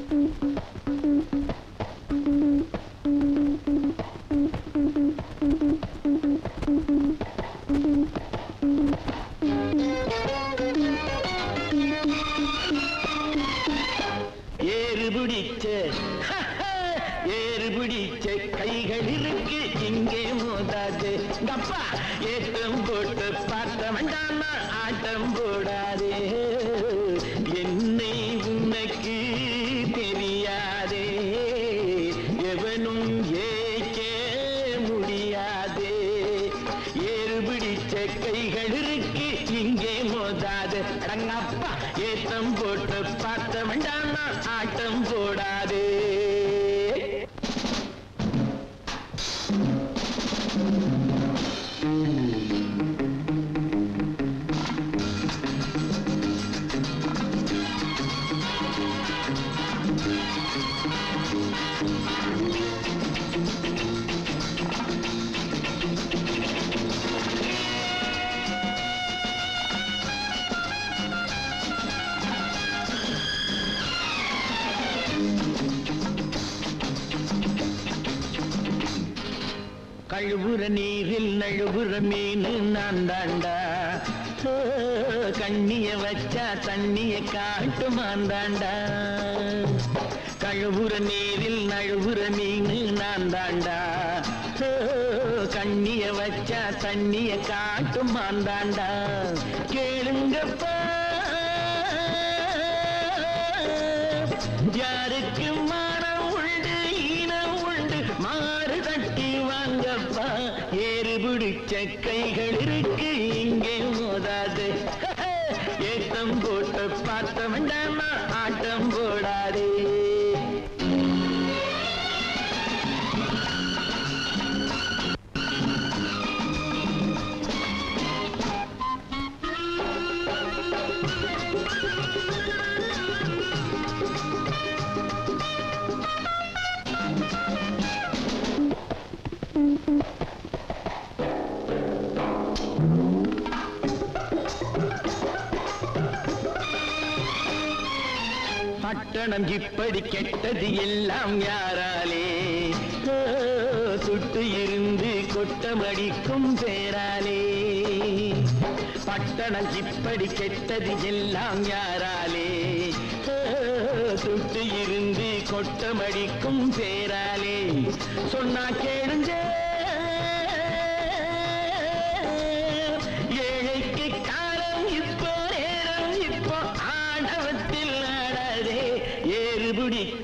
ஏறு பிடிச்ச ஏறு பிடிச்ச கைகள் இருக்கு இங்கே மோதாது அப்பா ஏற்றம் போட்டு பார்த்த வேண்டாமா ஆட்டம் போடாதே என்னை உனக்கு தெரியாதே எவனும் ஏற்க முடியாதே ஏறு பிடிச்ச கைகள் இருக்கு இங்கே மோதாது அடங்கப்பா ஏத்தம் போட்டு பார்த்த வேண்டாமா ஆட்டம் போடாதே கழுவுற நீரில் நழுவுற மீன் நான் தாண்டா ஓ, கண்ணிய வச்சா தண்ணிய காட்டுமான் தாண்டா கழுவுற நீரில் நழுவுற மீன் நான் தாண்டா ஓ, கண்ணிய வச்சா தண்ணிய காட்டுமான் தாண்டா கேளுங்கப்பா யாருக்கு மானம் உண்டு ஈனம் உண்டு மாறு தட்டி வாங்கப்பா ஏறு பிடிச்ச கைகள் இருக்கு இங்கே மோதாது ஏத்தம் போட்டு பார்த்த வேண்டாமா ஆட்டம் போடாதே பட்டணம் இப்படி கெட்டது எல்லாம் யாராலே ஓ, சுட்டு இருந்து கொட்டமடிக்கும் பேராலே பட்டணம் இப்படி கெட்டது எல்லாம் யாராலே ஓ, சுட்டு இருந்து கொட்டமடிக்கும் பேராலே சொன்னா கேளுங்க ஏழைக்கு காலம் இப்போ நேரம் இப்போ ஆணவத்தில் ஆடாதே ஏறு பிடிச்ச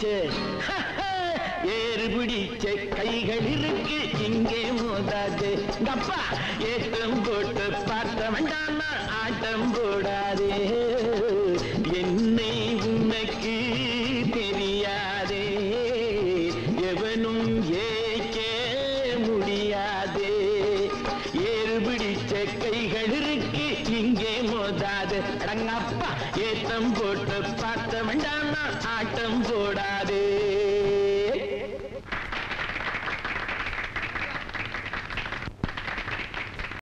ஏறு பிடிச்ச கைகள் இருக்கு இங்கே மோதாது அப்பா ஏற்றம் போட்டு பார்த்த வேண்டாமா ஆட்டம் போடாதே என்னை உனக்கு தெரியாதே எவனும் ஏற்க முடியாதே ஏறு பிடிச்ச கைகள் இருக்கு இங்கே மோதாது அடங்கப்பா ஏத்தம் போட்டு பார்த்த வேண்டாமா ஆட்டம் போடாதே